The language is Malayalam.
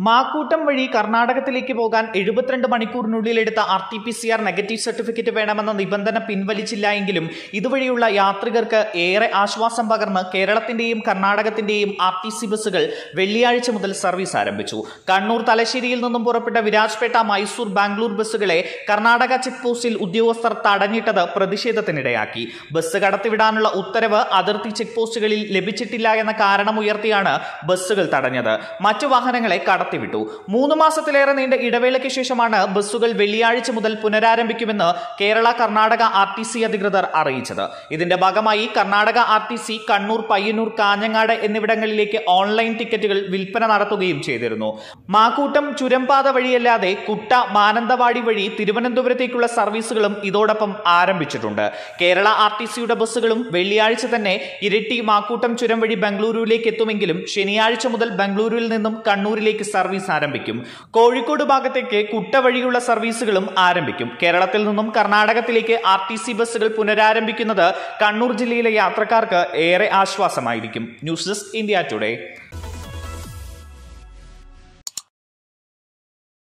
മാക്കൂട്ടം വഴി കർണാടകത്തിലേക്ക് പോകാൻ എഴുപത്തിരണ്ട് മണിക്കൂറിനുള്ളിൽ എടുത്ത R T P C R negative certificate വേണമെന്ന നിബന്ധന പിൻവലിച്ചില്ല എങ്കിലും ഇതുവഴിയുള്ള യാത്രികർക്ക് ഏറെ ആശ്വാസം പകർന്ന് കേരളത്തിന്റെയും കർണാടകത്തിന്റെയും ആർ ടി സി ബസ്സുകൾ വെള്ളിയാഴ്ച മുതൽ സർവീസ് ആരംഭിച്ചു കണ്ണൂർ തലശ്ശേരിയിൽ നിന്നും പുറപ്പെട്ട വിരാജ്പേട്ട മൈസൂർ ബാംഗ്ലൂർ ബസ്സുകളെ കർണാടക ചെക്ക് പോസ്റ്റിൽ ഉദ്യോഗസ്ഥർ തടഞ്ഞിട്ടത് പ്രതിഷേധത്തിനിടയാക്കി ബസ് കടത്തിവിടാനുള്ള ഉത്തരവ് അതിർത്തി ചെക്ക് പോസ്റ്റുകളിൽ ലഭിച്ചിട്ടില്ല എന്ന കാരണമുയർത്തിയാണ് ബസ്സുകൾ തടഞ്ഞത് മറ്റു വാഹനങ്ങളെ കടത്തിവിട്ടു മൂന്ന് മാസത്തിലേറെ നീണ്ട ഇടവേളയ്ക്ക് ശേഷമാണ് ബസ്സുകൾ വെള്ളിയാഴ്ച മുതൽ പുനരാരംഭിക്കുമെന്ന് Kerala Karnataka R T C അധികൃതർ അറിയിച്ചത് ഇതിന്റെ ഭാഗമായി Karnataka R T C Kannur Payyanur Kanhangad എന്നിവിടങ്ങളിലേക്ക് ഓൺലൈൻ ടിക്കറ്റുകൾ വിൽപ്പന നടത്തുകയും ചെയ്തിരുന്നു മാക്കൂട്ടം ചുരംപാത വഴിയല്ലാതെ കുട്ട മാനന്തവാടി വഴി തിരുവനന്തപുരത്തേക്കുള്ള സർവീസുകളും ഇതോടൊപ്പം ആരംഭിച്ചിട്ടുണ്ട് കേരള ആർ ടി സിയുടെ ബസ്സുകളും വെള്ളിയാഴ്ച തന്നെ ഇരിട്ടി മാക്കൂട്ടം ചുരം വഴി ബംഗളൂരുവിലേക്ക് എത്തുമെങ്കിലും ശനിയാഴ്ച മുതൽ ബംഗളൂരുവിൽ നിന്നും കണ്ണൂരിലേക്ക് സർവീസ് ആരംഭിക്കും കോഴിക്കോട് ഭാഗത്തേക്ക് കുട്ട വഴിയുള്ള സർവീസുകളും ആരംഭിക്കും കേരളത്തിൽ നിന്നും കർണാടകത്തിലേക്ക് ആർ ടി സി ബസ്സുകൾ പുനരാരംഭിക്കുന്നത് കണ്ണൂർ ജില്ലയിലെ യാത്രക്കാർക്ക് ഏറെ ആശ്വാസമായിരിക്കും ന്യൂസ് ഡെസ്ക് ഇന്ത്യ ടുഡേ